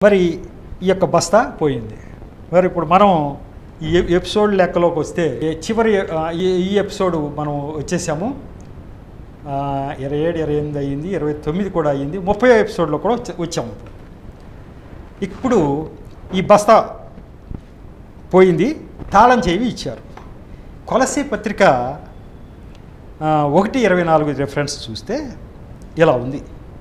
మరి ఈ యొక్క బస్తా పోయింది మరి ఇప్పుడు మనం ఈ ఎ- ఎపిసోడ్ లెక్కలోకి వస్తే ఈ చివరి ఆ, ఈ ఈ ఎపిసోడ్ మనం వచ్చేసాము ఆ, ఇరవై ఏడు ఇరవై ఎనిమిది అయ్యింది ఇరవై తొమ్మిది కూడా అయ్యింది ముప్పై ఎపిసోడ్లో కూడా వచ్చి- వచ్చాము ఇప్పుడు ఈ బస్తా పోయింది తాళం చేవి ఇచ్చారు కొలసీ పత్రిక ఆ, ఒకటి ఇరవై నాలుగు రెఫరెన్స్ చూస్తే ఇలా ఉంది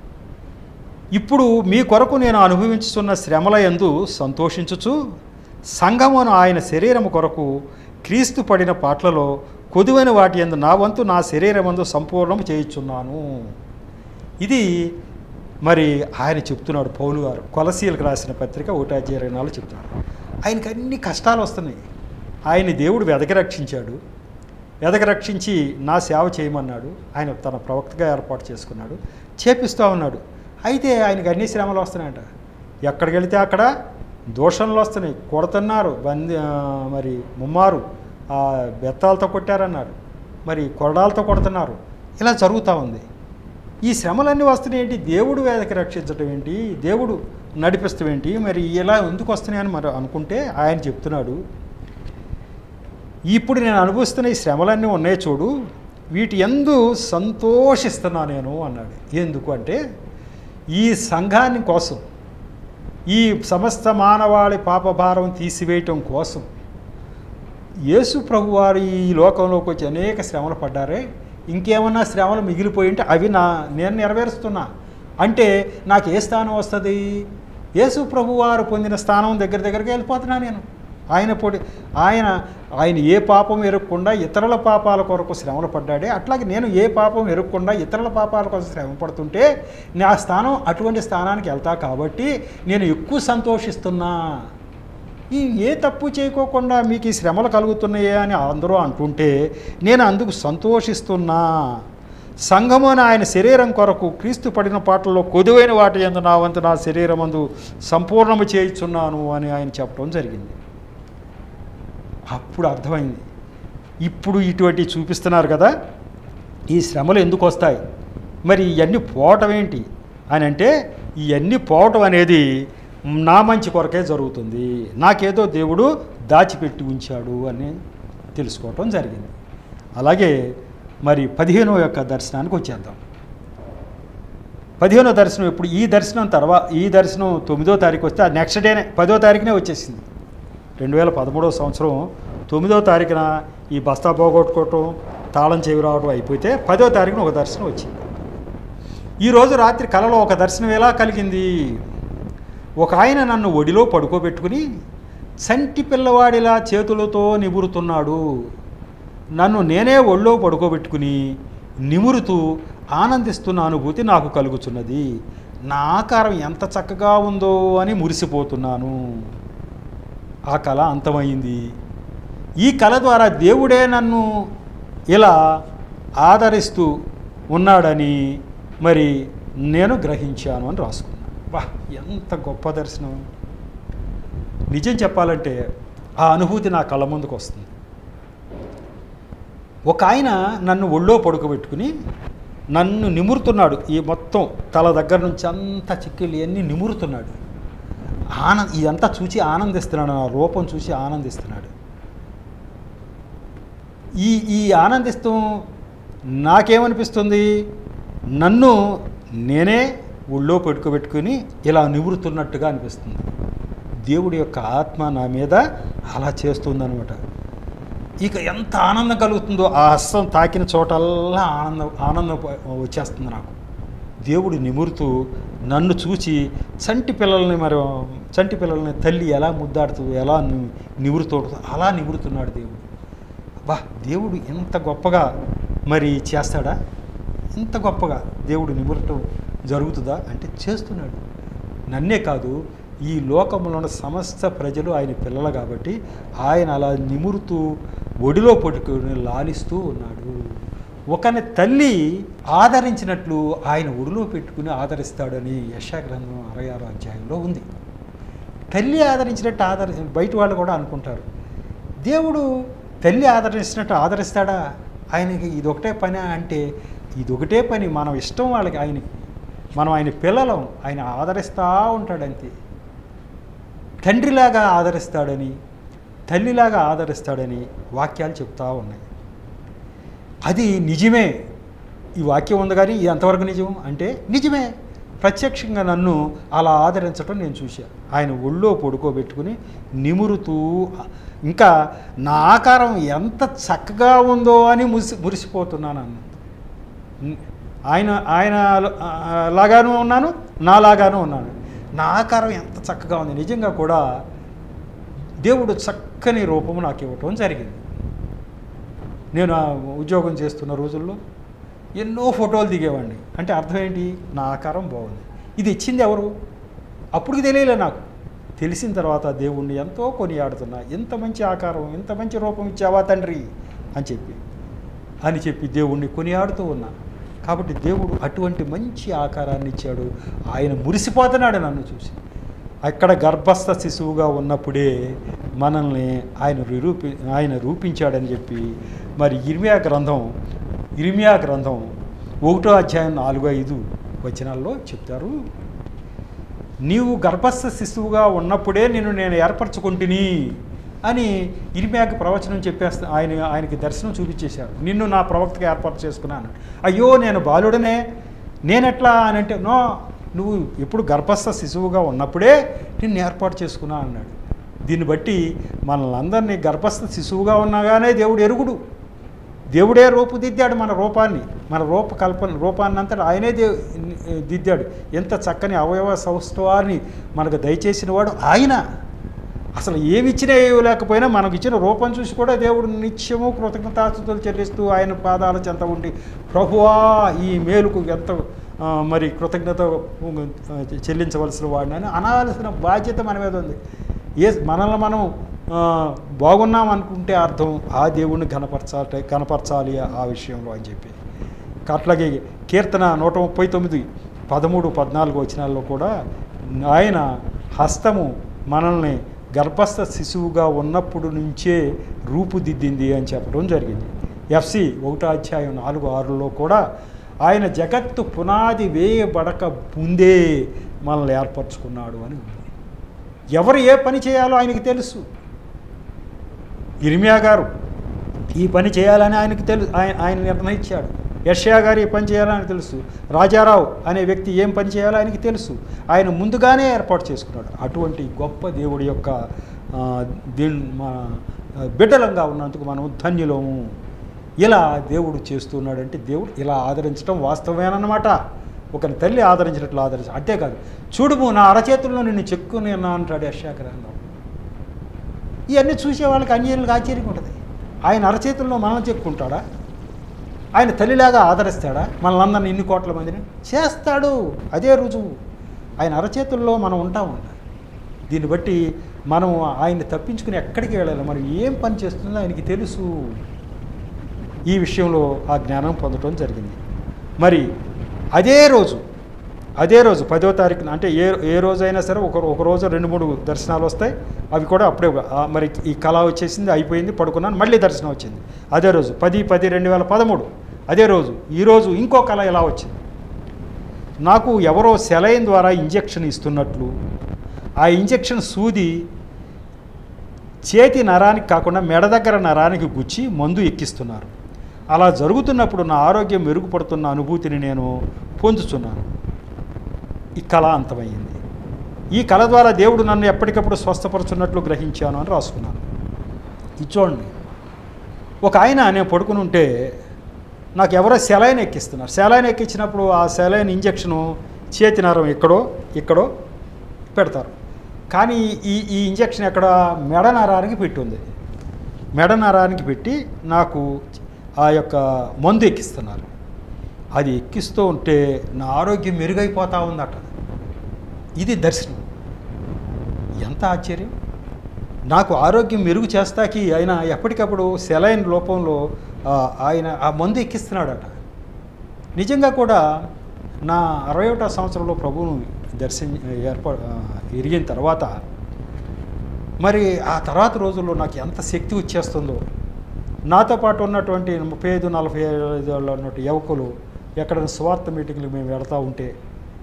ఇప్పుడు మీ కొరకు నేను అనుభవించుతున్న శ్రమల యందు సంతోషించుచు సంఘమును ఆయన శరీరము కొరకు క్రీస్తు పడిన పాటలలో కొదువైన వాటి యందు నా వంతు నా శరీరమందు సంపూర్ణం చేయుచున్నాను ఇది మరి ఆయన చెప్తున్నాడు పౌలు గారు కొలసీలకు రాసిన పత్రిక ఒకటి ఇరవై నాలుగు చెప్తున్నాడు ఆయనకి అన్ని కష్టాలు వస్తున్నాయి ఆయన దేవుడు వెదకి రక్షించాడు వెదకి రక్షించి నా సేవ చేయమన్నాడు ఆయన తన ప్రవక్తగా ఏర్పాటు చేసుకున్నాడు చేపిస్తూ ఉన్నాడు అయితే ఆయనకి అన్ని శ్రమలు వస్తున్నాయట ఎక్కడికి వెళితే అక్కడ దోషణలు వస్తున్నాయి కొడుతున్నారు బంది ఆ, మరి ముమ్మారు ఆ, బెత్తాలతో కొట్టారన్నారు మరి కొరడాలతో కొడుతున్నారు ఇలా జరుగుతూ ఉంది ఈ శ్రమలన్నీ వస్తున్నాయి ఏంటి దేవుడు వేదకి రక్షించడం ఏంటి దేవుడు నడిపిస్తాం ఏంటి మరి ఇలా ఎందుకు వస్తున్నాయని మరి అనుకుంటే ఆయన చెప్తున్నాడు ఇప్పుడు నేను అనుభవిస్తున్న ఈ శ్రమలన్నీ ఉన్నాయి చూడు వీటి ఎందు సంతోషిస్తున్నా నేను అన్నాడు ఎందుకు అంటే ఈ సంఘాన్ని కోసం ఈ సమస్త మానవాళి పాపభారం తీసివేయటం కోసం యేసు ప్రభు వారు ఈ లోకంలోకి వచ్చి అనేక శ్రమలు పడ్డారే ఇంకేమన్నా శ్రమలు మిగిలిపోయి ఉంటే అవి నా నేను నెరవేరుస్తున్నా అంటే నాకు ఏ స్థానం వస్తుంది యేసు ప్రభు వారు పొందిన స్థానం దగ్గర దగ్గరికి వెళ్ళిపోతున్నా నేను ఆయన పొడి ఆయన ఆయన ఏ పాపం ఎరుగకుండా ఇతరుల పాపాల కొరకు శ్రమలు పడ్డాడే అట్లాగే నేను ఏ పాపం ఎరుగకుండా ఇతరుల పాపాల కోసం శ్రమ పడుతుంటే నా స్థానం అటువంటి స్థానానికి వెళ్తా కాబట్టి నేను ఎక్కువ సంతోషిస్తున్నా ఈ ఏ తప్పు చేయకోకుండా మీకు ఈ శ్రమలు కలుగుతున్నాయే అని అందరూ అంటుంటే నేను అందుకు సంతోషిస్తున్నా సంఘమున ఆయన శరీరం కొరకు క్రీస్తు పడిన పాటల్లో కొదువైన వాటి ఎందు నా వంతు నా శరీరం అందు సంపూర్ణము చేయిచున్నాను అని ఆయన చెప్పడం జరిగింది అప్పుడు అర్థమైంది ఇప్పుడు ఇటువంటి చూపిస్తున్నారు కదా ఈ శ్రమలు ఎందుకు వస్తాయి మరి ఇవన్నీ పోవటం ఏంటి అని అంటే ఇవన్నీ పోవటం అనేది నా మంచి కొరకే జరుగుతుంది నాకేదో దేవుడు దాచిపెట్టి ఉంచాడు అని తెలుసుకోవటం జరిగింది అలాగే మరి పదిహేనో యొక్క దర్శనానికి వచ్చేద్దాం పదిహేనో దర్శనం ఇప్పుడు ఈ దర్శనం తర్వాత ఈ దర్శనం తొమ్మిదో తారీఖు వస్తే అది నెక్స్ట్ డేనే పదో తారీఖునే వచ్చేసింది రెండు వేల పదమూడవ సంవత్సరం తొమ్మిదో తారీఖున ఈ బస్తా పోగొట్టుకోవటం తాళం చెవి రావడం అయిపోతే పదో తారీఖున ఒక దర్శనం వచ్చింది ఈరోజు రాత్రి కలలో ఒక దర్శనం ఎలా కలిగింది ఒక ఆయన నన్ను ఒడిలో పడుకోబెట్టుకుని సంటి పిల్లవాడిలా చేతులతో నిమురుతున్నాడు నన్ను నేనే ఒళ్ళో పడుకోబెట్టుకుని నిమురుతూ ఆనందిస్తున్న అనుభూతి నాకు కలుగుతున్నది నా ఆకారం ఎంత చక్కగా ఉందో అని మురిసిపోతున్నాను ఆ కళ అంతమైంది ఈ కళ ద్వారా దేవుడే నన్ను ఇలా ఆదరిస్తూ ఉన్నాడని మరి నేను గ్రహించాను అని రాసుకున్నాను వా ఎంత గొప్ప దర్శనం నిజం చెప్పాలంటే ఆ అనుభూతి నా కళ్ళ ముందుకు వస్తుంది ఒక ఆయన నన్ను ఒళ్ళో పడుకోబెట్టుకుని నన్ను నిమురుతున్నాడు ఈ మొత్తం తల దగ్గర నుంచి అంతా చిక్కిళ్ళు అన్నీ నిమురుతున్నాడు ఆనంద ఇదంతా చూసి ఆనందిస్తున్నాడు నా రూపం చూసి ఆనందిస్తున్నాడు ఈ ఈ ఆనందిస్తూ నాకేమనిపిస్తుంది నన్ను నేనే ఒళ్ళో పెట్టుకోబెట్టుకుని ఇలా నివృత్తున్నట్టుగా అనిపిస్తుంది దేవుడి యొక్క ఆత్మ నా మీద అలా చేస్తుందనమాట ఇక ఎంత ఆనందం కలుగుతుందో ఆ హస్తం తాకిన చోటల్లా ఆనందం ఆనందం వచ్చేస్తుంది నాకు దేవుడు నిమురుతూ నన్ను చూచి చంటి పిల్లల్ని మరి చంటి పిల్లల్ని తల్లి ఎలా ముద్దాడుతూ ఎలా ని- నిమురుతూ అలా నిమురుతున్నాడు దేవుడు బా దేవుడు ఎంత గొప్పగా మరి చేస్తాడా ఇంత గొప్పగా దేవుడు నిమురటం జరుగుతుందా అంటే చేస్తున్నాడు నన్నే కాదు ఈ లోకంలో ఉన్న సమస్త ప్రజలు ఆయన పిల్లలు కాబట్టి ఆయన అలా నిమురుతూ ఒడిలో పట్టుకుని లాలిస్తూ ఉన్నాడు ఒకని తల్లి ఆదరించినట్లు ఆయన ఒడిలో పెట్టుకుని ఆదరిస్తాడని యశాగ్రంథం అరవై ఆరో అధ్యాయంలో ఉంది తల్లి ఆదరించినట్టు ఆదరి బయట వాళ్ళు కూడా అనుకుంటారు దేవుడు తల్లి ఆదరించినట్టు ఆదరిస్తాడా ఆయనకి ఇది ఒకటే పని అంటే ఇది ఒకటే పని మనం ఇష్టం వాళ్ళకి ఆయనకి మనం ఆయన పిల్లలం ఆయన ఆదరిస్తూ ఉంటాడు అంతే తండ్రిలాగా ఆదరిస్తాడని తల్లిలాగా ఆదరిస్తాడని వాక్యాలు చెప్తా ఉన్నాయి అది నిజమే ఈ వాక్యం ఉంది కానీ ఇది ఎంతవరకు నిజం అంటే నిజమే ప్రత్యక్షంగా నన్ను అలా ఆదరించడం నేను చూశాను ఆయన ఒళ్ళో పడుకోబెట్టుకుని నిమురుతూ ఇంకా నా ఆకారం ఎంత చక్కగా ఉందో అని మురిసి మురిసిపోతున్నాను అన్న ఆయన ఆయన లాగాను ఉన్నాను నాలాగాను ఉన్నాను నా ఆకారం ఎంత చక్కగా ఉంది నిజంగా కూడా దేవుడు చక్కని రూపము నాకు ఇవ్వటం జరిగింది నేను ఆ ఉద్యోగం చేస్తున్న రోజుల్లో ఎన్నో ఫోటోలు దిగేవాడిని అంటే అర్థం ఏంటి నా ఆకారం బాగుంది ఇది ఇచ్చింది ఎవరు అప్పుడు తెలియలే నాకు తెలిసిన తర్వాత దేవుణ్ణి ఎంతో కొనియాడుతున్నా ఎంత మంచి ఆకారం ఎంత మంచి రూపం ఇచ్చావా తండ్రి అని చెప్పి అని చెప్పి దేవుణ్ణి కొనియాడుతూ ఉన్నా కాబట్టి దేవుడు అటువంటి మంచి ఆకారాన్ని ఇచ్చాడు ఆయన మురిసిపోతున్నాడు నన్ను చూసి అక్కడ గర్భస్థ శిశువుగా ఉన్నప్పుడే మనల్ని ఆయన రూపి ఆయన రూపించాడని చెప్పి మరి ఇర్మియా గ్రంథం ఇర్మియా గ్రంథం ఒకటో అధ్యాయం నాలుగు ఐదు వచనాల్లో చెప్తారు నీవు గర్భస్థ శిశువుగా ఉన్నప్పుడే నిన్ను నేను ఏర్పరచుకుంటుని అని ఇరిమ్యాకి ప్రవచనం చెప్పేస్తా ఆయన ఆయనకి దర్శనం చూపించేశారు నిన్ను నా ప్రవక్తగా ఏర్పాటు చేసుకున్నాను అయ్యో నేను బాలుడనే నేనెట్లా అని అంటే నో నువ్వు ఎప్పుడు గర్భస్థ శిశువుగా ఉన్నప్పుడే నిన్ను ఏర్పాటు చేసుకున్నా అన్నాడు దీన్ని బట్టి మనల్ని అందరినీ గర్భస్థ శిశువుగా ఉన్నాగానే దేవుడు ఎరుగుడు దేవుడే రూపుదిద్దాడు మన రూపాన్ని మన రూపకల్పన రూపాన్ని అంతటా ఆయనే దే దిద్దాడు ఎంత చక్కని అవయవ సౌష్ఠవాన్ని మనకు దయచేసిన వాడు ఆయన అసలు ఏమి ఇచ్చినా లేకపోయినా మనకు ఇచ్చిన రూపం చూసి కూడా దేవుడు నిత్యము కృతజ్ఞతాస్తుతులు చెల్లిస్తూ ఆయన పాదాల చెంత ఉండి ప్రభువా ఈ మేలుకు ఎంత ఆ, మరి కృతజ్ఞత ఆ, చెల్లించవలసిన వాడిని అని అనాల్సిన బాధ్యత మన మీద ఉంది ఏ మనల్ని మనం ఆ, బాగున్నాం అనుకుంటే అర్థం ఆ దేవుణ్ణి కనపరచాలి కనపరచాలి ఆ విషయంలో అని చెప్పి అట్లాగే కీర్తన నూట ముప్పై తొమ్మిది పదమూడు పద్నాలుగు వచనాల్లో కూడా ఆయన హస్తము మనల్ని గర్భస్థ శిశువుగా ఉన్నప్పుడు నుంచే రూపుదిద్దింది అని చెప్పడం జరిగింది ఎఫ్సి ఒకటో అధ్యాయం నాలుగు ఆరులో కూడా ఆయన జగత్తు పునాది వేయబడక ముందే మనల్ని ఏర్పరచుకున్నాడు అని ఉంది ఎవరు ఏ పని చేయాలో ఆయనకి తెలుసు ఇర్మియా గారు ఈ పని చేయాలని ఆయనకి తెలుసు ఆయన ఆయన నిర్ణయించాడు యష్యా గారు ఈ పని చేయాలని తెలుసు రాజారావు అనే వ్యక్తి ఏం పని చేయాలో ఆయనకి తెలుసు ఆయన ముందుగానే ఏర్పాటు చేసుకున్నాడు అటువంటి గొప్ప దేవుడి యొక్క ఆ, దీన్ మా ఆ, బిడ్డలంగా ఉన్నందుకు మనం ధన్యులము ఇలా దేవుడు చేస్తున్నాడంటే దేవుడు ఇలా ఆదరించడం వాస్తవమేనమాట ఒక తల్లి ఆదరించినట్లు ఆదరించ అంతేకాదు చూడుము నా అరచేతుల్లో నిన్ను చెక్కుని అంటాడు యష్యా గ్రంథం ఇవన్నీ చూసే వాళ్ళకి అన్యాయులకు ఆశ్చర్యంగా ఉంటుంది ఆయన అరచేతుల్లో మనల్ని చెప్పుకుంటాడా ఆయన తల్లిలాగా ఆదరిస్తాడా మనల్ని అందరిని ఇన్ని కోట్ల మందిని చేస్తాడు అదే రుజువు ఆయన అరచేతుల్లో మనం ఉంటాము దీన్ని బట్టి మనం ఆయన్ని తప్పించుకుని ఎక్కడికి వెళ్ళాలి మనం ఏం పని చేస్తుందో ఆయనకి తెలుసు ఈ విషయంలో ఆ జ్ఞానం పొందడం జరిగింది మరి అదే రోజు అదే రోజు పదో తారీఖున అంటే ఏ ఏ రోజైనా సరే ఒక ఒక రోజు రెండు మూడు దర్శనాలు వస్తాయి అవి కూడా అప్పుడే ఆ, మరి ఈ కళ వచ్చేసింది అయిపోయింది పడుకున్నాను మళ్ళీ దర్శనం వచ్చింది అదే రోజు పది పది రెండు వేల పదమూడు అదే రోజు ఈరోజు ఇంకో కళ ఇలా వచ్చింది నాకు ఎవరో సెలైన్ ద్వారా ఇంజెక్షన్ ఇస్తున్నట్లు ఆ ఇంజెక్షన్ సూది చేతి నరానికి కాకుండా మెడ దగ్గర నరానికి గుచ్చి మందు ఎక్కిస్తున్నారు అలా జరుగుతున్నప్పుడు నా ఆరోగ్యం మెరుగుపడుతున్న అనుభూతిని నేను పొందుతున్నాను ఈ కళ అంతమైంది ఈ కళ ద్వారా దేవుడు నన్ను ఎప్పటికప్పుడు స్వస్థపరుచున్నట్లు గ్రహించాను అని రాసుకున్నాను ఇది చూడండి ఒక ఆయన నేను పడుకుని ఉంటే నాకు ఎవరో సెలైన్ ఎక్కిస్తున్నారు సెలైన్ ఎక్కించినప్పుడు ఆ సెలైన్ ఇంజెక్షను చేతి నరం ఎక్కడో ఇక్కడో పెడతారు కానీ ఈ ఈ ఇంజెక్షన్ ఎక్కడ మెడ నరానికి పెట్టుంది మెడ నరానికి పెట్టి నాకు ఆ యొక్క మందు ఎక్కిస్తున్నారు అది ఎక్కిస్తూ ఉంటే నా ఆరోగ్యం మెరుగైపోతూ ఉందట ఇది దర్శనం ఎంత ఆశ్చర్యం నాకు ఆరోగ్యం మెరుగు చేస్తాకి ఆయన ఎప్పటికప్పుడు సెలైన్ లోపంలో ఆ, ఆయన ఆ మందు ఎక్కిస్తున్నాడట నిజంగా కూడా నా అరవై ఒకటో సంవత్సరంలో ప్రభువును దర్శన ఏర్పా ఆ, ఎరిగిన తర్వాత మరి ఆ తర్వాత రోజుల్లో నాకు ఎంత శక్తి వచ్చేస్తుందో నాతో పాటు ఉన్నటువంటి ముప్పై ఐదు నలభై ఐదు ఉన్నటువంటి యువకులు ఎక్కడైనా స్వార్థ మీటింగ్లు మేము వెళతా ఉంటే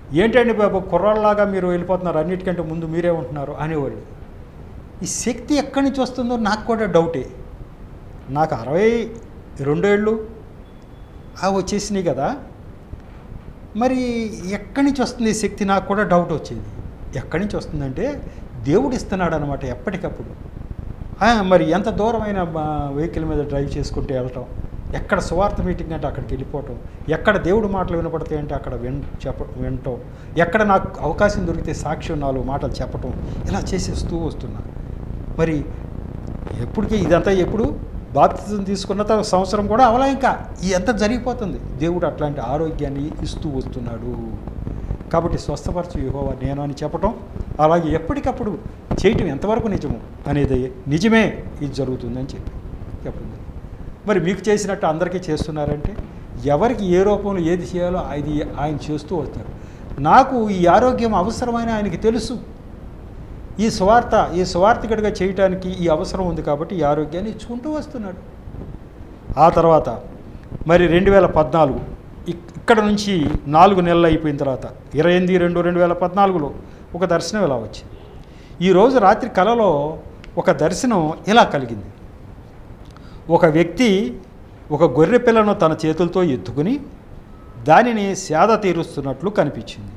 ఏంటండి బాబు కుర్రాళ్ళలాగా మీరు వెళ్ళిపోతున్నారు అన్నిటికంటే ముందు మీరే ఉంటున్నారు అనేవాళ్ళు ఈ శక్తి ఎక్కడి నుంచి వస్తుందో నాకు కూడా డౌటే నాకు అరవై రెండేళ్ళు ఆ వచ్చేసినాయి కదా మరి ఎక్కడి నుంచి వస్తుంది ఈ శక్తి నాకు కూడా డౌట్ వచ్చేది ఎక్కడి నుంచి వస్తుందంటే దేవుడు ఇస్తున్నాడు అనమాట ఎప్పటికప్పుడు ఆ, మరి ఎంత దూరమైన వెహికల్ మీద డ్రైవ్ చేసుకుంటూ వెళ్ళటం ఎక్కడ సువార్త మీటింగ్ అంటే అక్కడికి వెళ్ళిపోవటం ఎక్కడ దేవుడు మాటలు వినపడతాయి అంటే అక్కడ విన్ చెప్ప వినటం ఎక్కడ నాకు అవకాశం దొరికితే సాక్ష్యం నాలుగు మాటలు చెప్పటం ఇలా చేసేస్తూ వస్తున్నా మరి ఎప్పటికీ ఇదంతా ఎప్పుడు బాప్తిజం తీసుకున్న తర్వాత సంవత్సరం కూడా అవలా ఇంకా ఇదంతా జరిగిపోతుంది దేవుడు అట్లాంటి ఆరోగ్యాన్ని ఇస్తూ వస్తున్నాడు కాబట్టి స్వస్థపరచు యెహోవా నేను అని చెప్పటం అలాగే ఎప్పటికప్పుడు చేయటం ఎంతవరకు నిజము అనేది నిజమే ఇది జరుగుతుందని చెప్పి చెప్తుంది మరి మీకు చేసినట్టు అందరికీ చేస్తున్నారంటే ఎవరికి ఏ రూపంలో ఏది చేయాలో అది ఆయన చేస్తూ వస్తారు నాకు ఈ ఆరోగ్యం అవసరమైన ఆయనకి తెలుసు ఈ స్వార్థ ఈ స్వార్థికుడిగా చేయటానికి ఈ అవసరం ఉంది కాబట్టి ఈ ఆరోగ్యాన్ని ఇచ్చుకుంటూ వస్తున్నాడు ఆ తర్వాత మరి రెండు వేల పద్నాలుగు ఇక్- ఇక్కడ నుంచి నాలుగు నెలలు అయిపోయిన తర్వాత ఇరవై ఎనిమిది రెండు రెండు వేల పద్నాలుగులో ఒక దర్శనం ఇలా వచ్చింది ఈరోజు రాత్రి కలలో ఒక దర్శనం ఇలా కలిగింది ఒక వ్యక్తి ఒక గొర్రె పిల్లను తన చేతులతో ఎత్తుకుని దానిని సేద తీరుస్తున్నట్లు కనిపించింది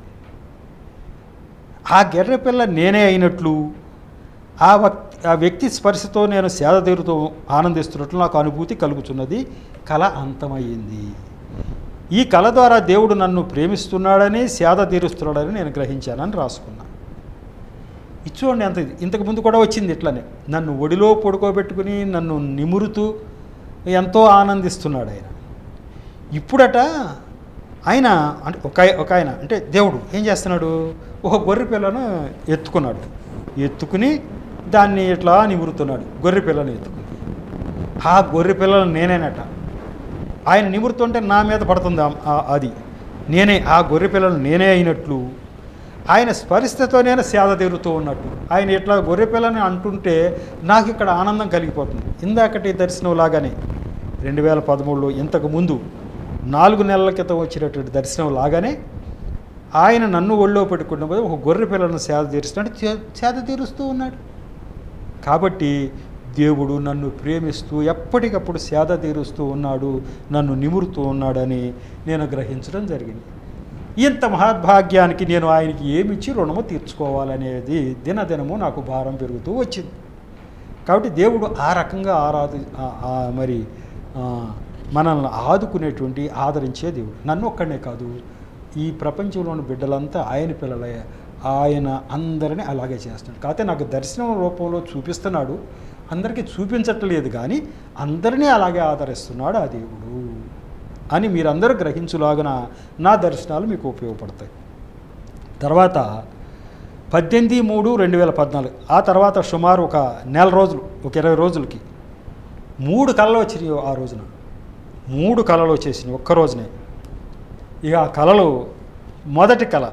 ఆ గెర్రె పిల్ల నేనే అయినట్లు ఆ వక్ ఆ వ్యక్తి స్పర్శతో నేను సేద తీరుతూ ఆనందిస్తున్నట్లు నాకు అనుభూతి కలుగుతున్నది కళ అంతమయ్యింది ఈ కళ ద్వారా దేవుడు నన్ను ప్రేమిస్తున్నాడని సేద తీరుస్తున్నాడని నేను గ్రహించానని రాసుకున్నా ఇది చూడండి అంత ఇది ఇంతకు ముందు కూడా వచ్చింది ఇట్లనే నన్ను ఒడిలో పడుకోబెట్టుకుని నన్ను నిమురుతూ ఎంతో ఆనందిస్తున్నాడు ఆయన ఇప్పుడట ఆయన అంటే ఒక ఆయ- ఒక ఆయన అంటే దేవుడు ఏం చేస్తున్నాడు ఒక గొర్రె పిల్లను ఎత్తుకున్నాడు ఎత్తుకుని దాన్ని ఇట్లా నిమురుతున్నాడు గొర్రె పిల్లను ఎత్తుకుని ఆ గొర్రె పిల్లలు నేనేనట ఆయన నిమురుతుంటే నా మీద పడుతుంది ఆ- ఆ- అది నేనే ఆ గొర్రె పిల్లలు నేనే అయినట్లు ఆయన స్పరిశతో నేను సేద తీరుతూ ఉన్నట్టు ఆయన ఇట్లా గొర్రె పిల్లని అంటుంటే నాకు ఇక్కడ ఆనందం కలిగిపోతుంది ఇందాకటి దర్శనం లాగానే రెండు వేల పదమూడులో ఇంతకు ముందు నాలుగు నెలల క్రితం వచ్చినటువంటి దర్శనం లాగానే ఆయన నన్ను ఒళ్ళో పెట్టుకున్నప్పుడు ఒక గొర్రె పిల్లను సేద తీరుస్తున్నాడు చే- సేద తీరుస్తూ ఉన్నాడు కాబట్టి దేవుడు నన్ను ప్రేమిస్తూ ఎప్పటికప్పుడు సేద తీరుస్తూ ఉన్నాడు నన్ను నిమురుతూ ఉన్నాడని నేను గ్రహించడం జరిగింది ఇంత మహద్భాగ్యానికి నేను ఆయనకి ఏమిచ్చి రుణము తీర్చుకోవాలనేది దినదినము నాకు భారం పెరుగుతూ వచ్చింది కాబట్టి దేవుడు ఆ రకంగా ఆరాధి ఆ- ఆ మరి ఆ, మనల్ని ఆదుకునేటువంటి ఆదరించే దేవుడు నన్ను ఒక్కడనే కాదు ఈ ప్రపంచంలోని బిడ్డలంతా ఆయన పిల్లలే ఆయన అందరినీ అలాగే చేస్తున్నాడు కాకపోతే నాకు దర్శనం రూపంలో చూపిస్తున్నాడు అందరికీ చూపించట్లేదు కానీ అందరినీ అలాగే ఆదరిస్తున్నాడు ఆ దేవుడు అని మీరందరూ గ్రహించులాగున నా దర్శనాలు మీకు ఉపయోగపడతాయి తర్వాత పద్దెనిమిది మూడు రెండు వేల పద్నాలుగు ఆ తర్వాత సుమారు ఒక నెల రోజులు ఒక ఇరవై రోజులకి మూడు కళలు వచ్చినాయి ఆ రోజున మూడు కళలు వచ్చేసినాయి ఒక్క రోజునే ఇక ఆ కళలు మొదటి కళ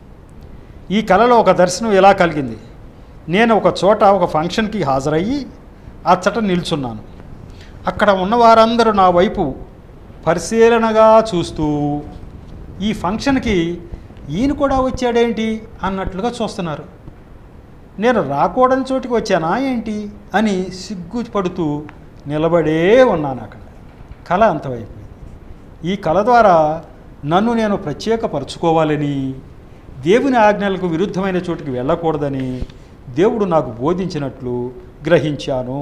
ఈ కళలో ఒక దర్శనం ఎలా కలిగింది నేను ఒక చోట ఒక ఫంక్షన్కి హాజరయ్యి అచ్చట నిల్చున్నాను అక్కడ ఉన్న వారందరూ నా వైపు పరిశీలనగా చూస్తూ ఈ ఫంక్షన్కి ఈయన కూడా వచ్చాడేంటి అన్నట్లుగా చూస్తున్నారు నేను రాకూడని చోటికి వచ్చానా ఏంటి అని సిగ్గుపడుతూ నిలబడే ఉన్నాను అక్కడ కళ అంతమైపోయింది ఈ కళ ద్వారా నన్ను నేను ప్రత్యేకపరచుకోవాలని దేవుని ఆజ్ఞలకు విరుద్ధమైన చోటికి వెళ్ళకూడదని దేవుడు నాకు బోధించినట్లు గ్రహించాను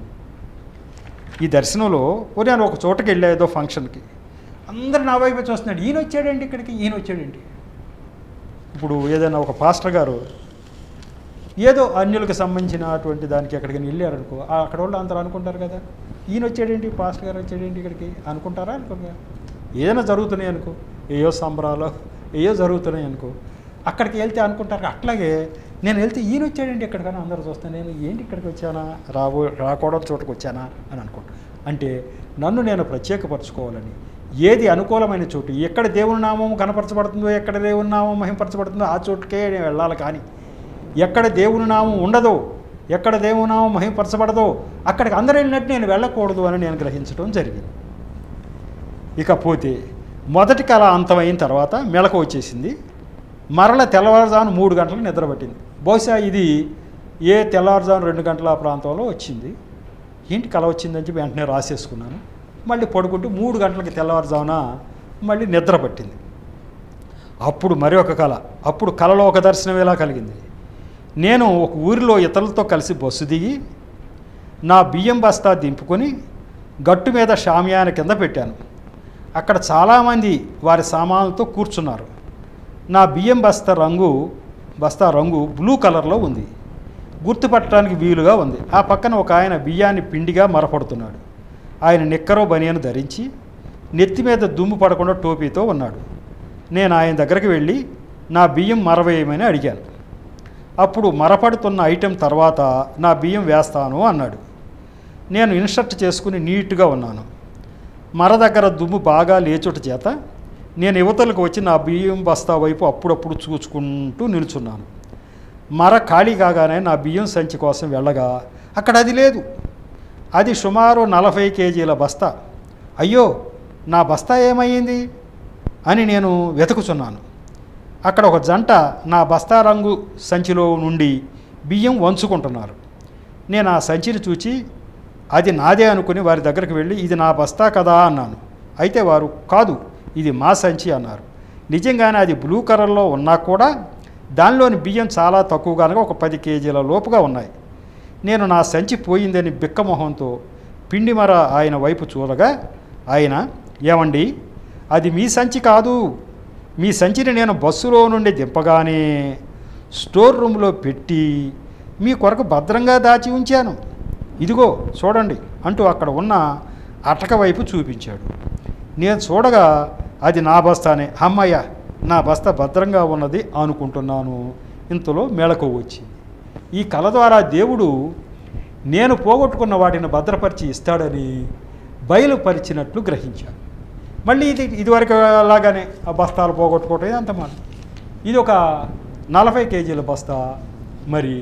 ఈ దర్శనంలో ఓ నేను ఒక చోటకి వెళ్ళా ఏదో ఫంక్షన్కి అందరు నా వైపు చూస్తున్నాడు ఈయన వచ్చాడేంటి ఇక్కడికి ఈయన వచ్చాడేంటి ఇప్పుడు ఏదైనా ఒక పాస్టర్ గారు ఏదో అన్యులకు సంబంధించినటువంటి దానికి ఎక్కడికి వెళ్ళారనుకో ఆ అక్కడ వాళ్ళు అందరూ అనుకుంటారు కదా ఈయన వచ్చాడేంటి పాస్టర్ గారు వచ్చాడేంటి ఇక్కడికి అనుకుంటారా అనుకోగా ఏదైనా జరుగుతున్నాయి అనుకో ఏయో సంబరాలు ఏయో జరుగుతున్నాయి అనుకో అక్కడికి వెళ్తే అనుకుంటారు అట్లాగే నేను వెళ్తే ఈయన వచ్చాడేంటి ఎక్కడికైనా అందరూ చూస్తాను నేను ఏంటి ఇక్కడికి వచ్చానా రాబో రాకూడదు చోటుకు వచ్చానా అని అనుకుంటా అంటే నన్ను నేను ప్రత్యేకపరచుకోవాలని ఏది అనుకూలమైన చోటు ఎక్కడ దేవుని నామం కనపరచబడుతుందో ఎక్కడ దేవుని నామం మహింపరచబడుతుందో ఆ చోటుకే నేను వెళ్ళాలి కానీ ఎక్కడ దేవుని నామం ఉండదో ఎక్కడ దేవుని నామం మహింపరచబడదో అక్కడికి అందరూ వెళ్ళినట్టు నేను వెళ్ళకూడదు అని నేను గ్రహించడం జరిగింది ఇకపోతే మొదటి కళ అంతమైన తర్వాత మెలకు వచ్చేసింది మరల తెల్లవారుజామున మూడు గంటలకు నిద్ర పట్టింది బహుశా ఇది ఏ తెల్లవారుజామున రెండు గంటల ప్రాంతంలో వచ్చింది ఏంటి కల వచ్చిందని చెప్పి వెంటనే రాసేసుకున్నాను మళ్ళీ పడుకుంటూ మూడు గంటలకి తెల్లవారుజామున మళ్ళీ నిద్ర పట్టింది అప్పుడు మరి ఒక కళ అప్పుడు కళలో ఒక దర్శనం ఎలా కలిగింది నేను ఒక ఊరిలో ఇతరులతో కలిసి బస్సు దిగి నా బియ్యం బస్తా దింపుకొని గట్టు మీద షామియాన కింద పెట్టాను అక్కడ చాలామంది వారి సామాన్లతో కూర్చున్నారు నా బియ్యం బస్తా రంగు బస్తా రంగు బ్లూ కలర్లో ఉంది గుర్తుపట్టడానికి వీలుగా ఉంది ఆ పక్కన ఒక ఆయన బియ్యాన్ని పిండిగా మరపడుతున్నాడు ఆయన నిక్కరో బనియను ధరించి నెత్తి మీద దుమ్ము పడకుండా టోపీతో ఉన్నాడు నేను ఆయన దగ్గరికి వెళ్ళి నా బియ్యం మరవేయమని అడిగాను అప్పుడు మరపడుతున్న ఐటెం తర్వాత నా బియ్యం వేస్తాను అన్నాడు నేను ఇన్సర్ట్ చేసుకుని నీట్గా ఉన్నాను మర దగ్గర దుమ్ము బాగా లేచుట చేత నేను యువతలకు వచ్చి నా బియ్యం బస్తా వైపు అప్పుడప్పుడు చూసుకుంటూ నిల్చున్నాను మర ఖాళీ కాగానే నా బియ్యం సంచి కోసం వెళ్ళగా అక్కడ అది లేదు అది సుమారు నలభై కేజీల బస్తా అయ్యో నా బస్తా ఏమయ్యింది అని నేను వెతుకుచున్నాను అక్కడ ఒక జంట నా బస్తా రంగు సంచిలో నుండి బియ్యం వంచుకుంటున్నారు నేను ఆ సంచిని చూచి అది నాదే అనుకుని వారి దగ్గరికి వెళ్ళి ఇది నా బస్తా కదా అన్నాను అయితే వారు కాదు ఇది మా సంచి అన్నారు నిజంగానే అది బ్లూ కలర్లో ఉన్నా కూడా దానిలోని బియ్యం చాలా తక్కువ కనుక ఒక పది కేజీల లోపుగా ఉన్నాయి నేను నా సంచి పోయిందని బిక్కమొహంతో పిండి మర ఆయన వైపు చూడగా ఆయన ఏమండి అది మీ సంచి కాదు మీ సంచిని నేను బస్సులో నుండి దింపగానే స్టోర్ రూమ్లో పెట్టి మీ కొరకు భద్రంగా దాచి ఉంచాను ఇదిగో చూడండి అంటూ అక్కడ ఉన్న అటక వైపు చూపించాడు నేను చూడగా అది నా బస్తానే అమ్మయ్య నా బస్తా భద్రంగా ఉన్నది అనుకుంటున్నాను ఇంతలో మెళకు వచ్చింది ఈ కళ ద్వారా దేవుడు నేను పోగొట్టుకున్న వాటిని భద్రపరిచి ఇస్తాడని బయలుపరిచినట్లు గ్రహించాను మళ్ళీ ఇది ఇదివరకు లాగానే ఆ బస్తాలు పోగొట్టుకోవటం ఇదంత మాట ఇది ఒక నలభై కేజీల బస్తా మరి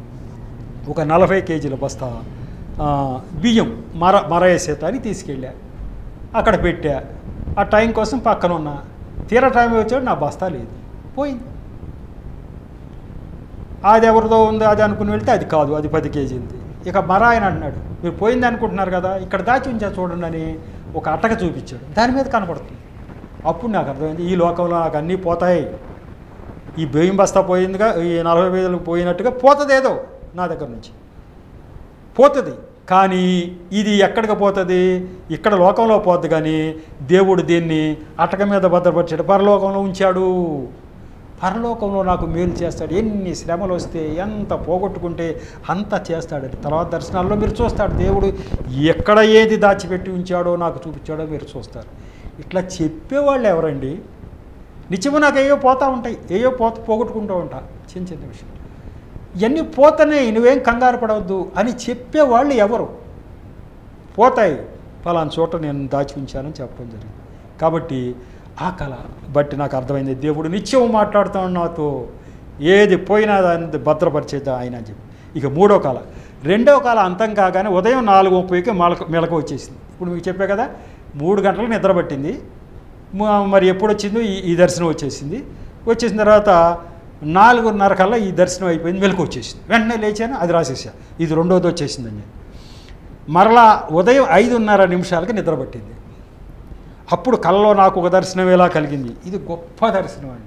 ఒక నలభై కేజీల బస్తా ఆ, బియ్యం మర మర వేసేతాని తీసుకెళ్ళా అక్కడ పెట్టా ఆ టైం కోసం పక్కన ఉన్నా తీరా టైం వచ్చాడు నా బస్తా లేదు పోయింది అది ఎవరిదో ఉంది అది అనుకుని వెళ్తే అది కాదు అది పది కేజీలది ఇక మర ఆయన అంటున్నాడు మీరు పోయింది అనుకుంటున్నారు కదా ఇక్కడ దాచి ఉంచా చూడండి అని ఒక అట్టక చూపించాడు దాని మీద కనపడుతుంది అప్పుడు నాకు అర్థమైంది ఈ లోకంలో నాకు అన్నీ పోతాయి ఈ బియ్యం బస్తా పోయిందిగా ఈ నలభై వేలకు పోయినట్టుగా పోతుంది ఏదో నా దగ్గర నుంచి పోతుంది కానీ ఇది ఎక్కడికి పోతుంది ఇక్కడ లోకంలో పోద్ది కానీ దేవుడు దీన్ని అటక మీద భద్రపరిచాడు పరలోకంలో ఉంచాడు పరలోకంలో నాకు మేలు చేస్తాడు ఎన్ని శ్రమలు వస్తే ఎంత పోగొట్టుకుంటే అంత చేస్తాడు తర్వాత దర్శనాల్లో మీరు చూస్తాడు దేవుడు ఎక్కడ ఏది దాచిపెట్టి ఉంచాడో నాకు చూపించాడో మీరు చూస్తారు ఇట్లా చెప్పేవాళ్ళు ఎవరండి నిత్యము నాకు ఏయో పోతూ ఉంటాయి ఏయో పోత పోగొట్టుకుంటూ ఉంటా చిన్న చిన్న విషయం ఇవన్నీ పోతున్నాయి నువ్వేం కంగారు పడవద్దు అని చెప్పేవాళ్ళు ఎవరు పోతాయి ఫలానా చోట నేను దాచి ఉంచానని చెప్పడం జరిగింది కాబట్టి ఆ కళ బట్టి నాకు అర్థమైంది దేవుడు నిత్యం మాట్లాడుతాడు నాతో ఏది పోయినా దాన్ని భద్రపరిచేదా ఆయన అని చెప్పి ఇక మూడో కాల రెండో కాల అంతం కాగానే ఉదయం నాలుగు ముప్పైకి మెలక మెలకు వచ్చేసింది ఇప్పుడు మీకు చెప్పే కదా మూడు గంటలకు నిద్ర పట్టింది మ- మరి ఎప్పుడు వచ్చిందో ఈ ఈ దర్శనం వచ్చేసింది వచ్చేసిన తర్వాత నాలుగున్నర కల్లా ఈ దర్శనం అయిపోయింది మెలకు వచ్చేసింది వెంటనే లేచాను అది రాసేసా ఇది రెండోది వచ్చేసిందని మరలా ఉదయం ఐదున్నర నిమిషాలకి నిద్ర పట్టింది అప్పుడు కళ్ళలో నాకు ఒక దర్శనం ఎలా కలిగింది ఇది గొప్ప దర్శనం అండి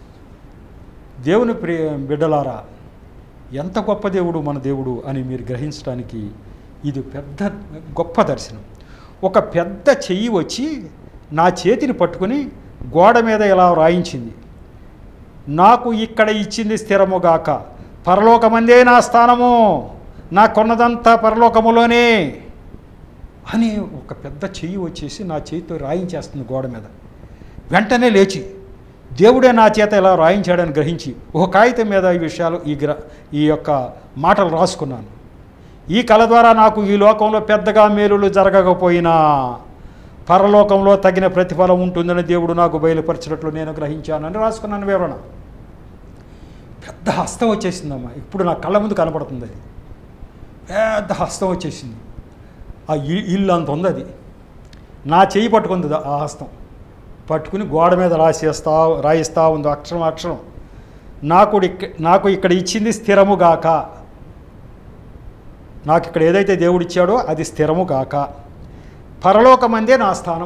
దేవుని ప్రియ బిడ్డలారా ఎంత గొప్ప దేవుడు మన దేవుడు అని మీరు గ్రహించడానికి ఇది పెద్ద గొప్ప దర్శనం ఒక పెద్ద చెయ్యి వచ్చి నా చేతిని పట్టుకుని గోడ మీద ఇలా రాయించింది నాకు ఇక్కడ ఇచ్చింది స్థిరముగాక పరలోకమందే నా స్థానము నా కొన్నదంతా పరలోకములోనే అని ఒక పెద్ద చెయ్యి వచ్చేసి నా చేతితో రాయించేస్తుంది గోడ మీద వెంటనే లేచి దేవుడే నా చేత ఇలా రాయించాడని గ్రహించి ఒక కాగితం మీద ఈ విషయాలు ఈ గ్ర ఈ యొక్క మాటలు రాసుకున్నాను ఈ కళ ద్వారా నాకు ఈ లోకంలో పెద్దగా మేలులు జరగకపోయినా పరలోకంలో తగిన ప్రతిఫలం ఉంటుందని దేవుడు నాకు బయలుపరిచినట్లు నేను గ్రహించానని రాసుకున్నాను వివరణ పెద్ద హస్తం వచ్చేసిందమ్మా ఇప్పుడు నా కళ్ళ ముందు కనపడుతుంది అది పెద్ద హస్తం వచ్చేసింది ఆ ఇ- ఇల్లు అంత ఉంది అది నా చెయ్యి పట్టుకుంది ఆ హస్తం పట్టుకుని గోడ మీద రాసేస్తా రాయిస్తా ఉంది అక్షరం అక్షరం నాకు ఇక్క- నాకు ఇక్కడ ఇచ్చింది స్థిరము గాక నాకు ఇక్కడ ఏదైతే దేవుడు ఇచ్చాడో అది స్థిరము గాక పరలోకమందే నా స్థానం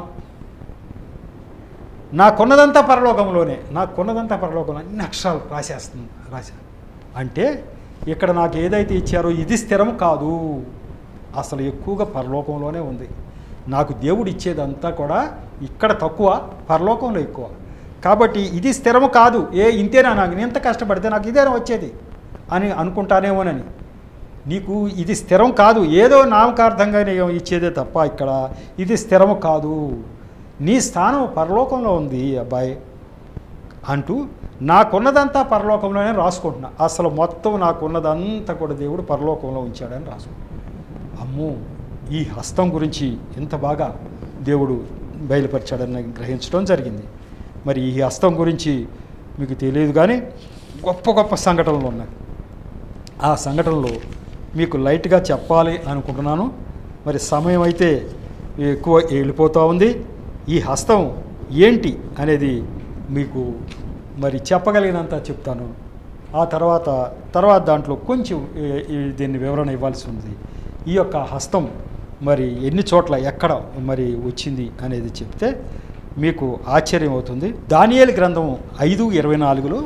నాకున్నదంతా పరలోకంలోనే నాకున్నదంతా పరలోకంలో అన్ని అక్షరాలు రాసేస్తుంది రాశా అంటే ఇక్కడ నాకు ఏదైతే ఇచ్చారో ఇది స్థిరం కాదు అసలు ఎక్కువగా పరలోకంలోనే ఉంది నాకు దేవుడు ఇచ్చేదంతా కూడా ఇక్కడ తక్కువ పరలోకంలో ఎక్కువ కాబట్టి ఇది స్థిరము కాదు ఏ ఇంతేనా నాకు నేను ఎంత కష్టపడితే నాకు ఇదేనా వచ్చేది అని అనుకుంటానేమోనని నీకు ఇది స్థిరం కాదు ఏదో నామకార్థంగా నేను ఇచ్చేదే తప్ప ఇక్కడ ఇది స్థిరము కాదు నీ స్థానం పరలోకంలో ఉంది అబ్బాయి అంటూ నాకున్నదంతా పరలోకంలోనే రాసుకుంటున్నా అసలు మొత్తం నాకున్నదంతా కూడా దేవుడు పరలోకంలో ఉంచాడని రాసుకుంటున్నా అమ్మో ఈ హస్తం గురించి ఇంత బాగా దేవుడు బయలుపరిచాడని గ్రహించడం జరిగింది మరి ఈ హస్తం గురించి మీకు తెలియదు కానీ గొప్ప గొప్ప సంఘటనలు ఉన్నాయి ఆ సంఘటనలో మీకు లైట్గా చెప్పాలి అనుకుంటున్నాను మరి సమయం అయితే ఎక్కువ వెళ్ళిపోతూ ఉంది ఈ హస్తం ఏంటి అనేది మీకు మరి చెప్పగలిగినంత చెప్తాను ఆ తర్వాత తర్వాత దాంట్లో కొంచెం ఈ- ఈ దీన్ని వివరణ ఇవ్వాల్సి ఉంది ఈ యొక్క హస్తం మరి ఎన్ని చోట్ల ఎక్కడ మరి వచ్చింది అనేది చెప్తే మీకు ఆశ్చర్యం అవుతుంది దానియేలు గ్రంథం ఐదు ఇరవై నాలుగులో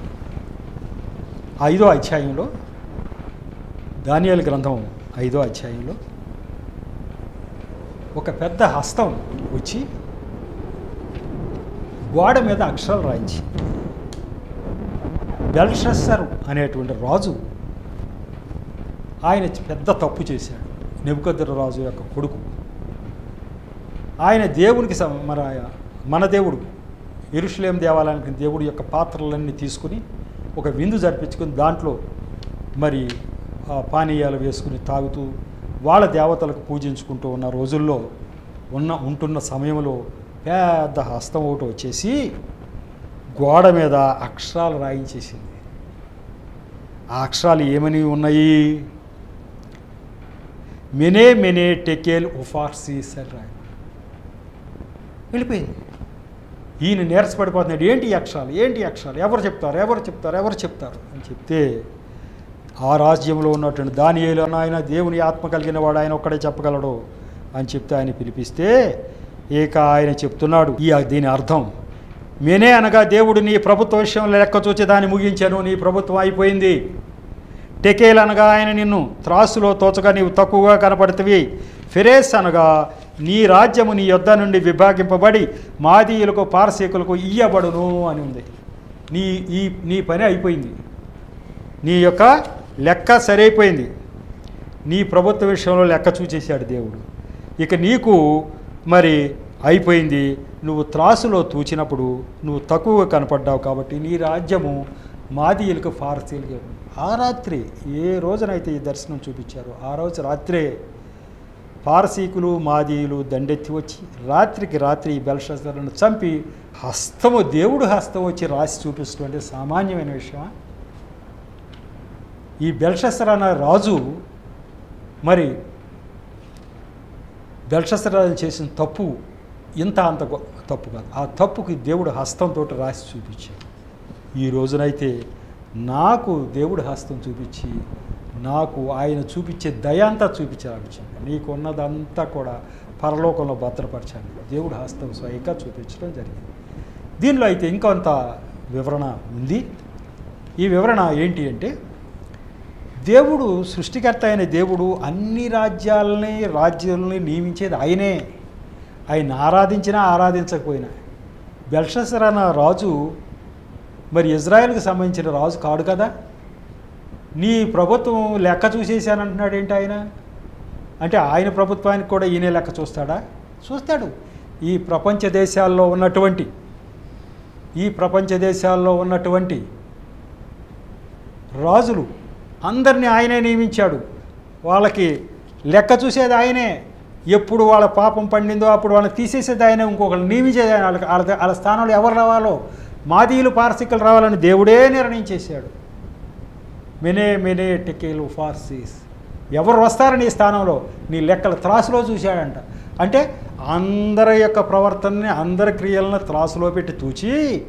ఐదో అధ్యాయంలో దానియేలు గ్రంథం ఐదో అధ్యాయంలో ఒక పెద్ద హస్తం వచ్చి గోడ మీద అక్షరాలు రాయించి బెల్షస్సర్ అనేటువంటి రాజు ఆయన పెద్ద తప్పు చేశాడు నెబుకద్దరు రాజు యొక్క కొడుకు ఆయన దేవునికి సమ- మన మన దేవుడు ఎరుషులేం దేవాలయానికి దేవుడి యొక్క పాత్రలన్నీ తీసుకుని ఒక విందు జరిపించుకుని దాంట్లో మరి ఆ పానీయాలు వేసుకుని తాగుతూ వాళ్ళ దేవతలకు పూజించుకుంటూ ఉన్న రోజుల్లో ఉన్న ఉంటున్న సమయంలో పెద్ద హస్తం ఒకటి వచ్చేసి గోడ మీద అక్షరాలు రాయించేసింది ఆ అక్షరాలు ఏమని ఉన్నాయి మెనే మెనే టెకేల్ ఉఫార్సీస్ అని రాయి వెళ్ళిపోయింది ఈయన నీరసపడిపోతున్నాడు ఏంటి ఈ అక్షరాలు ఏంటి ఈ అక్షరాలు ఎవరు చెప్తారు ఎవరు చెప్తారు ఎవరు చెప్తారు అని చెప్తే ఆ రాజ్యంలో ఉన్నటువంటి దానియేలు అన్న ఆయన దేవుని ఆత్మ కలిగిన వాడు ఆయన ఒక్కడే చెప్పగలడు అని చెప్తే ఆయన పిలిపిస్తే ఇక ఆయన చెప్తున్నాడు ఈ దీని అర్థం మేనే అనగా దేవుడు నీ ప్రభుత్వ విషయంలో లెక్క చూచి దాన్ని ముగించాను నీ ప్రభుత్వం అయిపోయింది టెకేల్ అనగా ఆయన నిన్ను త్రాసులో తోచగా నీవు తక్కువగా కనపడుతుంది ఫిరేస్ అనగా నీ రాజ్యము నీ యొద్ద నుండి విభాగింపబడి మాదీయులకు పారసీకులకు ఇయ్యబడును అని ఉంది నీ ఈ నీ పని అయిపోయింది నీ యొక్క లెక్క సరైపోయింది నీ ప్రభుత్వ విషయంలో లెక్క చూచేశాడు దేవుడు ఇక నీకు మరి అయిపోయింది నువ్వు త్రాసులో తూచినప్పుడు నువ్వు తక్కువగా కనపడ్డావు కాబట్టి నీ రాజ్యము మాదీయులకు ఫారసీలకు ఆ రాత్రి ఏ రోజునైతే ఈ దర్శనం చూపించారో ఆ రోజు రాత్రే పారసీకులు మాదీయులు దండెత్తి వచ్చి రాత్రికి రాత్రి ఈ బెల్షస్సరులను చంపి హస్తము దేవుడు హస్తం వచ్చి రాసి చూపిస్తూ అంటే సామాన్యమైన విషయమా ఈ బెల్షస్సర్ అన్న రాజు మరి బెల్షస్సరాజు చేసిన తప్పు ఇంత అంత గొ- తప్పు కాదు ఆ తప్పుకి దేవుడు హస్తంతో రాసి చూపించాడు ఈ రోజునైతే నాకు దేవుడు హస్తం చూపించి నాకు ఆయన చూపించే దయ అంతా చూపించాలనిపించింది నీకు ఉన్నదంతా కూడా పరలోకంలో భద్రపరచాలి దేవుడు హస్తం స్వయంగా చూపించడం జరిగింది దీనిలో అయితే ఇంకొంత వివరణ ఉంది ఈ వివరణ ఏంటి అంటే దేవుడు సృష్టికర్త అయిన దేవుడు అన్ని రాజ్యాలని రాజ్యాలని నియమించేది ఆయనే ఆయన ఆరాధించినా ఆరాధించకపోయినా బెల్షసర్ అన్న రాజు మరి ఇజ్రాయెల్కి సంబంధించిన రాజు కాడు కదా నీ ప్రభుత్వం లెక్క చూసేసానంటున్నాడు ఏంటి ఆయన అంటే ఆయన ప్రభుత్వానికి కూడా ఈయనే లెక్క చూస్తాడా చూస్తాడు ఈ ప్రపంచ దేశాల్లో ఉన్నటువంటి ఈ ప్రపంచ దేశాల్లో ఉన్నటువంటి రాజులు అందరినీ ఆయనే నియమించాడు వాళ్ళకి లెక్క చూసేది ఆయనే ఎప్పుడు వాళ్ళ పాపం పండిందో అప్పుడు వాళ్ళని తీసేసేది ఆయనే ఇంకొకరు నియమించేది ఆయన వాళ్ళకి వాళ్ళ వాళ్ళ స్థానంలో ఎవరు రావాలో మాదీయులు పారసికలు రావాలని దేవుడే నిర్ణయించేశాడు మెనే మెనే టెకేలు ఫార్సీస్ ఎవరు వస్తారు నీ స్థానంలో నీ లెక్కల త్రాసులో చూశాడంట అంటే అందరి యొక్క ప్రవర్తనని అందరి క్రియలను త్రాసులో పెట్టి తూచి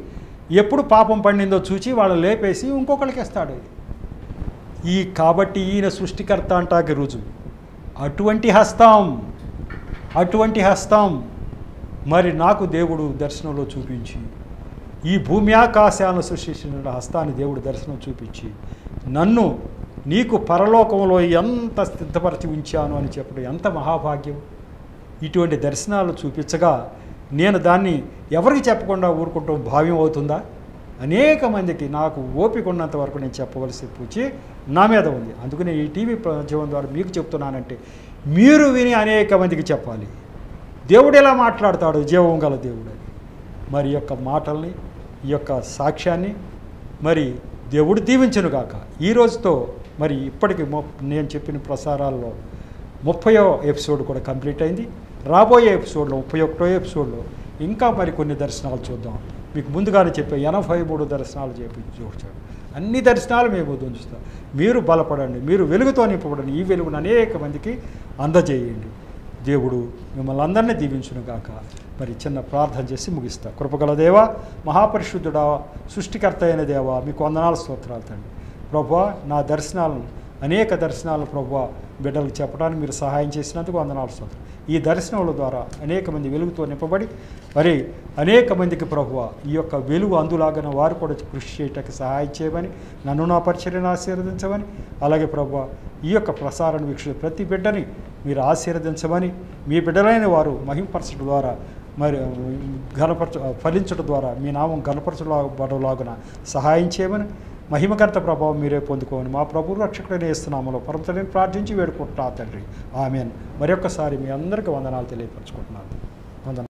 ఎప్పుడు పాపం పండిందో చూచి వాళ్ళు లేపేసి ఇంకొకరికి ఇస్తాడు ఈ కాబట్టి ఈయన సృష్టికర్త అంటాకి రుజువు అటువంటి హస్తం అటువంటి హస్తం మరి నాకు దేవుడు దర్శనంలో చూపించి ఈ భూమి ఆకాశాలను సృష్టించిన హస్తాన్ని దేవుడు దర్శనం చూపించి నన్ను నీకు పరలోకంలో ఎంత సిద్ధపరిచి ఉంచాను అని చెప్పడం ఎంత మహాభాగ్యం ఇటువంటి దర్శనాలు చూపించగా నేను దాన్ని ఎవరికి చెప్పకుండా ఊరుకుంటాం భావ్యం అవుతుందా అనేక మందికి నాకు ఓపిక ఉన్నంత వరకు నేను చెప్పవలసి పూచి నా మీద ఉంది అందుకనే ఈ టీవీ జీవం ద్వారా మీకు చెప్తున్నానంటే మీరు విని అనేక మందికి చెప్పాలి దేవుడు ఎలా మాట్లాడతాడు జీవం గల దేవుడు అని మరి ఈ యొక్క మాటల్ని ఈ యొక్క సాక్ష్యాన్ని మరి దేవుడు దీవించను గాక ఈ రోజుతో మరి ఇప్పటికి మొ నేను చెప్పిన ప్రసారాల్లో ముప్పయో ఎపిసోడ్ కూడా కంప్లీట్ అయింది రాబోయే ఎపిసోడ్లో ముప్పై ఒకటో ఎపిసోడ్లో ఇంకా మరి కొన్ని దర్శనాలు చూద్దాం మీకు ముందుగానే చెప్పే ఎనభై మూడు దర్శనాలు చెప్పి చూచాడు అన్ని దర్శనాలు మేము ఉంచుతాం మీరు బలపడండి మీరు వెలుగుతో నింపబడండి ఈ వెలుగును అనేక మందికి అందజేయండి దేవుడు మిమ్మల్ని అందరినీ దీవించును గాక మరి చిన్న ప్రార్థన చేసి ముగిస్తా కృపగల దేవా మహాపరిశుద్ధుడా సృష్టికర్త అయిన దేవా మీకు వందనాల స్తోత్రాలు తండ్రి ప్రభా నా దర్శనాలను అనేక దర్శనాలు ప్రభా బిడ్డలకు చెప్పడానికి మీరు సహాయం చేసినందుకు వందనాలు స్తోత్రం ఈ దర్శనముల ద్వారా అనేక మంది వెలుగుతో నింపబడి మరి అనేక మందికి ప్రభువ ఈ యొక్క వెలుగు అందులాగిన వారు కూడా కృషి చేయటానికి సహాయం చేయమని నన్ను నా పరిచర్యను ఆశీర్వదించమని అలాగే ప్రభు ఈ యొక్క ప్రసారం వీక్ష ప్రతి బిడ్డని మీరు ఆశీర్వదించమని మీ బిడ్డలైన వారు మహింపరచడం ద్వారా మరి ఘనపరచ ఫలించడం ద్వారా మీ నామం ఘనపరచబడలాగున సహాయం చేయమని మహిమకర్త ప్రభావం మీరే పొందుకోమని మా ప్రభు రక్షకుడైన ఇస్తున్నాములో పరమతని ప్రార్థించి వేడుకుంటున్నా తండ్రి ఆమెన్ మరొకసారి మీ అందరికీ వందనాలు తెలియపరచుకుంటున్నాను వందనాలు